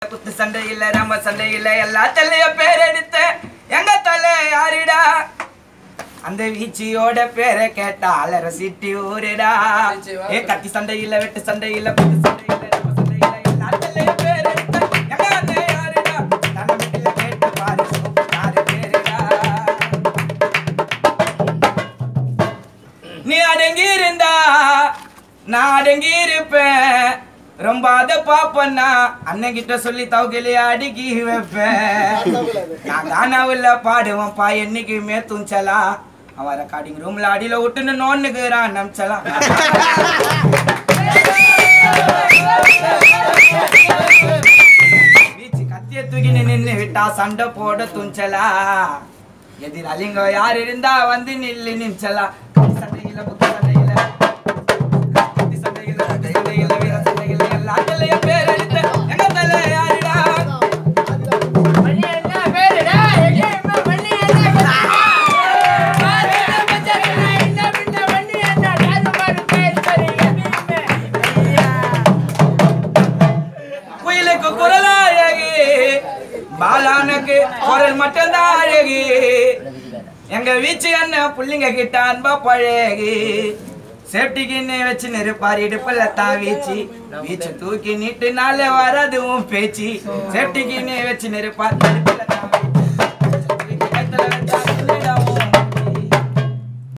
குத்து சண்டை இல்ல நம்ம சண்டை இல்ல எல்லா தலைய பேர் எடுத்த எங்க தலை யாருடா அந்த வீச்சியோட பேரை கேட்டா அலற சிட்டி ஊருடா ஏ கத்தி சண்டை இல்ல வெட்டு சண்டை இல்ல குத்து சண்டை இல்ல நம்ம சண்டை இல்ல எல்லா தலைய பேர் எடுத்த எங்க தலை யாருடா தன்னமிட்டில கேட்டு பாரு யாரு பேருடா நீ அடங்கி இருந்தா நான் அடங்கி இருப்பேன் ரொம்ப அத பாப்பண்ணா அண்ணன் கிட்ட சொல்லி தவகிலே அடுக்கி வைப்பேன் நான் கானாவில் பாடுவேன் பா என்னைக்குமே துஞ்சலா அவன் ரெக்கார்டிங் ரூம்ல அடியில விட்டுன்னு நோன்னுக்குறான் நம்ச்சலாம் வீச்சு கத்திய தூக்கி நின்னு விட்டா சண்டை போட துஞ்சலா எதிராளிங்க யார் இருந்தா வந்து நில்லு நின்ச்சலா கத்தி சண்டையில புத்த சண்டையில கத்தி சண்டையில சண்டை சண்டையில வீர சண்டையில எல்லா தலைய பேர் எடுத்த எங்க தலை யாருடா குயிலுக்கு குரல் அழகு பாலானுக்கு குரல் மட்டும்தான் அழகு எங்க வீச்சு அண்ணன் புள்ளிங்க கிட்ட அன்பா பழகு சேஃப்டிக்குன்னு வச்சு நெருப்பார் இடுப்புல தான் வீச்சு வீச்சு தூக்கி நீட்டு நாளே வராது உன் பேச்சு சேஃப்டிக்குன்னு வச்சு நெருப்பார் இடுப்புல தான் வீச்சு